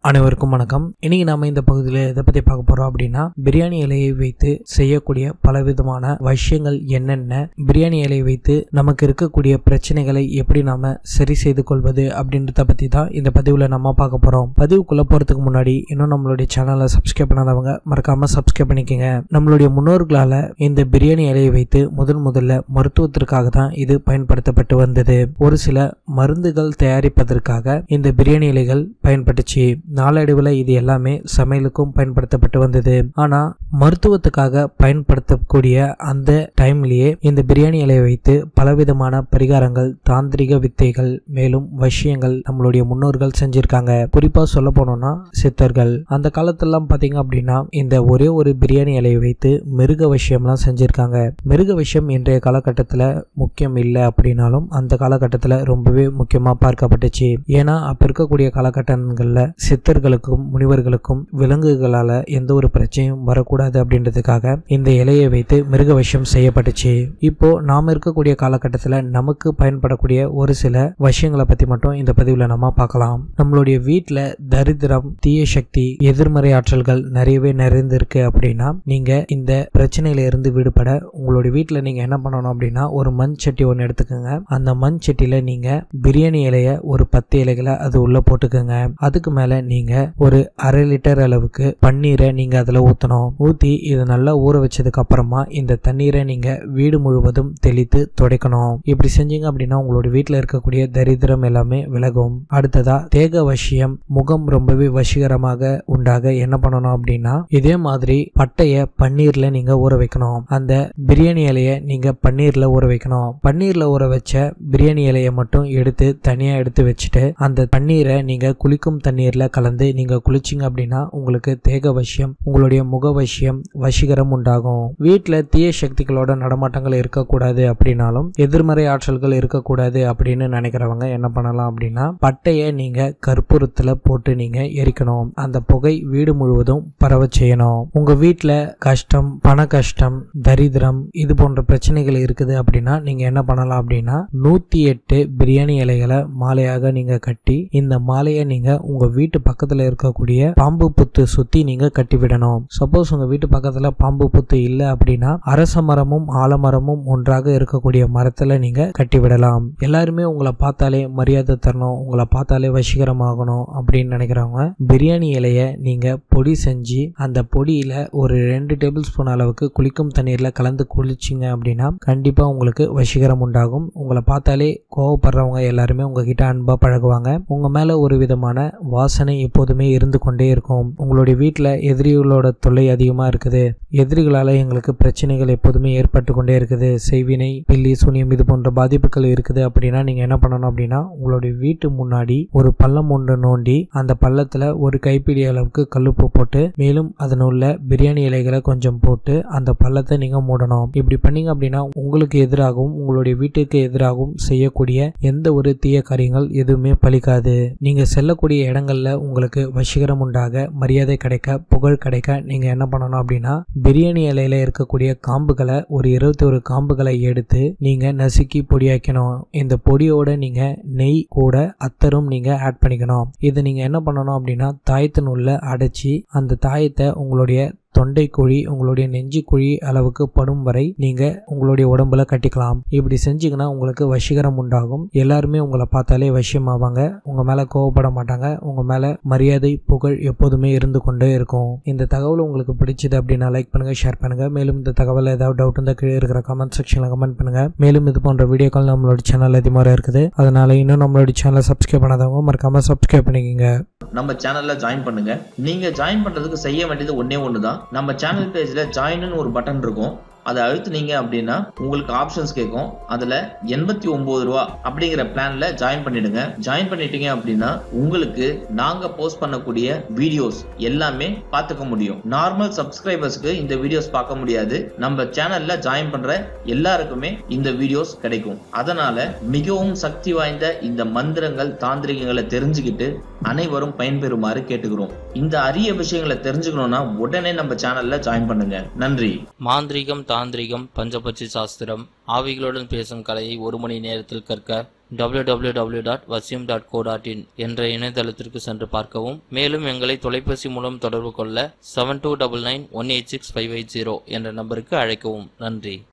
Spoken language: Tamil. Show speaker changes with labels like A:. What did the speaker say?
A: அனைவருக்கும் வணக்கம் இன்னைக்கு நாம இந்த பகுதியில் எதை பத்தி பார்க்க போறோம் அப்படின்னா பிரியாணி இலையை வைத்து செய்யக்கூடிய பலவிதமான விஷயங்கள் என்னென்ன பிரியாணி இலையை வைத்து நமக்கு இருக்கக்கூடிய பிரச்சனைகளை எப்படி நாம சரி செய்து கொள்வது அப்படின்றத பத்தி தான் இந்த பதிவுல நம்ம பார்க்க போறோம் பதிவுக்குள்ள போறதுக்கு முன்னாடி இன்னும் நம்மளுடைய சேனலை சப்ஸ்கிரைப் பண்ணாதவங்க மறக்காம சப்ஸ்கிரைப் பண்ணிக்கங்க நம்மளுடைய முன்னோர்களால இந்த பிரியாணி இலையை வைத்து முதன் முதல்ல மருத்துவத்திற்காக தான் இது பயன்படுத்தப்பட்டு வந்தது ஒரு சில மருந்துகள் தயாரிப்பதற்காக இந்த பிரியாணி இலைகள் பயன்பட்டுச்சு நாளடைவில் இது எல்லாமே சமையலுக்கும் பயன்படுத்தப்பட்டு வந்தது ஆனா மருத்துவத்துக்காக பயன்படுத்தக்கூடிய அந்த டைம்லயே இந்த பிரியாணி இலையை வைத்து பலவிதமான பரிகாரங்கள் தாந்திரிக வித்தைகள் மேலும் விஷயங்கள் நம்மளுடைய முன்னோர்கள் செஞ்சிருக்காங்க குறிப்பா சொல்ல போனோம்னா சித்தர்கள் அந்த காலத்திலலாம் பாத்தீங்க அப்படின்னா இந்த ஒரே ஒரு பிரியாணி இலையை வைத்து மிருக விஷயம்லாம் செஞ்சிருக்காங்க மிருக விஷயம் இன்றைய காலகட்டத்தில் முக்கியம் இல்லை அப்படின்னாலும் அந்த காலகட்டத்தில் ரொம்பவே முக்கியமாக பார்க்கப்பட்டுச்சு ஏன்னா அப்போ இருக்கக்கூடிய காலகட்டங்களில் சித்தர்களுக்கும் முனிவர்களுக்கும் விலங்குகளால் எந்த ஒரு பிரச்சனையும் வரக்கூடாது அப்படின்றதுக்காக இந்த இலையை வைத்து மிருக விஷயம் செய்யப்பட்டுச்சு இப்போ நாம் இருக்கக்கூடிய காலகட்டத்தில் நமக்கு பயன்படக்கூடிய ஒரு சில விஷயங்களை பற்றி மட்டும் இந்த பதிவில் நம்ம பார்க்கலாம் நம்மளுடைய வீட்டில் தரித்திரம் தீய சக்தி எதிர்மறை ஆற்றல்கள் நிறையவே நிறைந்திருக்கு அப்படின்னா நீங்க இந்த பிரச்சனையில இருந்து விடுபட உங்களுடைய வீட்டில் நீங்க என்ன பண்ணணும் அப்படின்னா ஒரு மண் சட்டி ஒன்று எடுத்துக்கோங்க அந்த மண் சட்டியில நீங்க பிரியாணி இலைய ஒரு பத்து இலைகளை அது உள்ள போட்டுக்கோங்க அதுக்கு மேல நீங்க ஒரு அரை லிட்டர் அளவுக்கு பன்னீரை நீங்க அதுல ஊத்தணும் ஊத்தி இதை நல்லா ஊற வச்சதுக்கு அப்புறமா இந்த தண்ணீரை நீங்க வீடு முழுவதும் தெளித்து துடைக்கணும் இப்படி செஞ்சீங்க அப்படின்னா உங்களுடைய வீட்டில் இருக்கக்கூடிய தரித்திரம் எல்லாமே விலகும் அடுத்ததா தேக வசியம் முகம் ரொம்பவே வசீகரமாக உண்டாக என்ன பண்ணணும் அப்படின்னா இதே மாதிரி பட்டைய பன்னீர்ல நீங்க ஊற வைக்கணும் அந்த பிரியாணி இலைய நீங்க பன்னீர்ல ஊற வைக்கணும் பன்னீர்ல ஊற வச்ச பிரியாணி இலைய மட்டும் எடுத்து தனியா எடுத்து வச்சுட்டு அந்த பன்னீரை நீங்க குளிக்கும் தண்ணீர்ல கலந்து நீங்க குளிச்சிங்க அப்படின்னா உங்களுக்கு தேக வசியம் உங்களுடைய முக வசியம் வசீகரம் உண்டாகும் வீட்டுல தீய சக்திகளோட நடமாட்டங்கள் இருக்கக்கூடாது அப்படின்னாலும் எதிர்மறை ஆற்றல்கள் இருக்கக்கூடாது அப்படின்னு நினைக்கிறவங்க என்ன பண்ணலாம் அப்படின்னா பட்டைய நீங்க கற்பூரத்துல போட்டு நீங்க எரிக்கணும் அந்த புகை வீடு முழுவதும் பரவ செய்யணும் உங்க வீட்டுல கஷ்டம் பண கஷ்டம் தரித்திரம் இது போன்ற பிரச்சனைகள் இருக்குது அப்படின்னா நீங்க என்ன பண்ணலாம் அப்படின்னா நூத்தி எட்டு பிரியாணி இலைகளை மாலையாக நீங்க கட்டி இந்த மாலையை நீங்க உங்க வீட்டு பக்கத்துல இருக்கக்கூடிய பாம்பு புத்து சுத்தி நீங்க கட்டி விடணும் சப்போஸ் உங்க வீட்டு பக்கத்துல பாம்பு புத்து இல்லை அப்படின்னா அரச மரமும் ஆலமரமும் ஒன்றாக இருக்கக்கூடிய மரத்துல நீங்க கட்டி விடலாம் எல்லாருமே உங்களை பார்த்தாலே மரியாதை தரணும் உங்களை பார்த்தாலே வசீகரமாகணும் அப்படின்னு நினைக்கிறவங்க பிரியாணி இலைய நீங்க பொடி செஞ்சு அந்த பொடியில ஒரு ரெண்டு டேபிள் ஸ்பூன் அளவுக்கு குளிக்கும் தண்ணீர்ல கலந்து குளிச்சிங்க அப்படின்னா கண்டிப்பா உங்களுக்கு வசீகரம் உண்டாகும் உங்களை பார்த்தாலே கோவப்படுறவங்க எல்லாருமே உங்ககிட்ட அன்பா பழகுவாங்க உங்க மேல ஒரு விதமான வாசனை எப்போதுமே இருந்து கொண்டே இருக்கும் உங்களுடைய வீட்டில் எதிரிகளோட தொல்லை அதிகமாக இருக்குது எதிரிகளால் எங்களுக்கு பிரச்சனைகள் எப்போதுமே ஏற்பட்டு கொண்டே இருக்குது செய்வினை பில்லி சூனியம் இது போன்ற பாதிப்புகள் இருக்குது அப்படின்னா நீங்கள் என்ன பண்ணணும் அப்படின்னா உங்களுடைய வீட்டு முன்னாடி ஒரு பள்ளம் ஒன்று நோண்டி அந்த பள்ளத்தில் ஒரு கைப்பிடி அளவுக்கு கல்லுப்பு போட்டு மேலும் அதன் உள்ள பிரியாணி இலைகளை கொஞ்சம் போட்டு அந்த பள்ளத்தை நீங்கள் மூடணும் இப்படி பண்ணீங்க அப்படின்னா உங்களுக்கு எதிராகவும் உங்களுடைய வீட்டுக்கு எதிராகவும் செய்யக்கூடிய எந்த ஒரு தீய காரியங்கள் எதுவுமே பலிக்காது நீங்கள் செல்லக்கூடிய இடங்கள்ல உங்களுக்கு வசீகரம் உண்டாக மரியாதை கிடைக்க புகழ் கிடைக்க நீங்க என்ன பண்ணணும் அப்படின்னா பிரியாணி இலையில இருக்கக்கூடிய காம்புகளை ஒரு இருபத்தி ஒரு காம்புகளை எடுத்து நீங்க நசுக்கி பொடியாக்கணும் இந்த பொடியோட நீங்க நெய் கூட அத்தரும் நீங்க ஆட் பண்ணிக்கணும் இது நீங்க என்ன பண்ணணும் அப்படின்னா தாயத்தின் உள்ள அடைச்சி அந்த தாயத்தை உங்களுடைய தொண்டை குழி உங்களுடைய நெஞ்சு குழி அளவுக்கு படும் வரை நீங்க உங்களுடைய உடம்புல கட்டிக்கலாம் இப்படி செஞ்சீங்கன்னா உங்களுக்கு வசீகரம் உண்டாகும் எல்லாருமே உங்களை பார்த்தாலே வசியமாவாங்க உங்க மேல கோவப்பட மாட்டாங்க உங்க மேல மரியாதை புகழ் எப்போதுமே இருந்து கொண்டே இருக்கும் இந்த தகவல் உங்களுக்கு பிடிச்சது அப்படின்னா லைக் பண்ணுங்க ஷேர் பண்ணுங்க மேலும் இந்த தகவல் ஏதாவது டவுட் இருந்தால் கீழே இருக்கிற கமெண்ட் செக்ஷன்ல கமெண்ட் பண்ணுங்க மேலும் இது போன்ற வீடியோக்கள் நம்மளோட சேனல் அதிகமாக இருக்குது அதனால இன்னும் நம்மளோட சேனலை சப்ஸ்கிரைப் பண்ணாதவங்க மறக்காம சப்ஸ்கிரைப் பண்ணிக்கோங்க
B: நம்ம சேனல்ல ஜாயின் பண்ணுங்க நீங்க ஜாயின் பண்றதுக்கு செய்ய வேண்டியது ஒண்ணே ஒண்ணுதான் நம்ம சேனல் பேஜ்ல ஜாயின்னு ஒரு பட்டன் இருக்கும் அதை அழுத்துனீங்க அப்படின்னா உங்களுக்கு ஆப்ஷன்ஸ் கேட்கும் அதுல எண்பத்தி ஒன்பது ரூபா அப்படிங்கிற பிளான்ல ஜாயின் பண்ணிடுங்க ஜாயின் பண்ணிட்டீங்க அப்படின்னா உங்களுக்கு நாங்க போஸ்ட் பண்ணக்கூடிய வீடியோஸ் எல்லாமே பார்த்துக்க முடியும் நார்மல் சப்ஸ்கிரைபர்ஸ்க்கு இந்த வீடியோஸ் பார்க்க முடியாது நம்ம சேனல்ல ஜாயின் பண்ற எல்லாருக்குமே இந்த வீடியோஸ் கிடைக்கும் அதனால மிகவும் சக்தி வாய்ந்த இந்த மந்திரங்கள் தாந்திரிகங்களை தெரிஞ்சுக்கிட்டு அனைவரும் பயன்பெறுமாறு கேட்டுக்கிறோம் இந்த அரிய விஷயங்களை தெரிஞ்சுக்கணும்னா உடனே நம்ம சேனல்ல ஜாயின் பண்ணுங்க நன்றி
C: மாந்திரீகம் தாந்திரிகம் பஞ்சபட்சி சாஸ்திரம் ஆவிகளுடன் பேசும் கலையை ஒரு மணி நேரத்தில் கற்க www.vasyum.co.in டாட் வசியம் டாட் கோ டாட் இன் என்ற இணையதளத்திற்கு சென்று பார்க்கவும் மேலும் எங்களை தொலைபேசி மூலம் தொடர்பு கொள்ள seven two double nine one eight six five eight zero என்ற நம்பருக்கு அழைக்கவும் நன்றி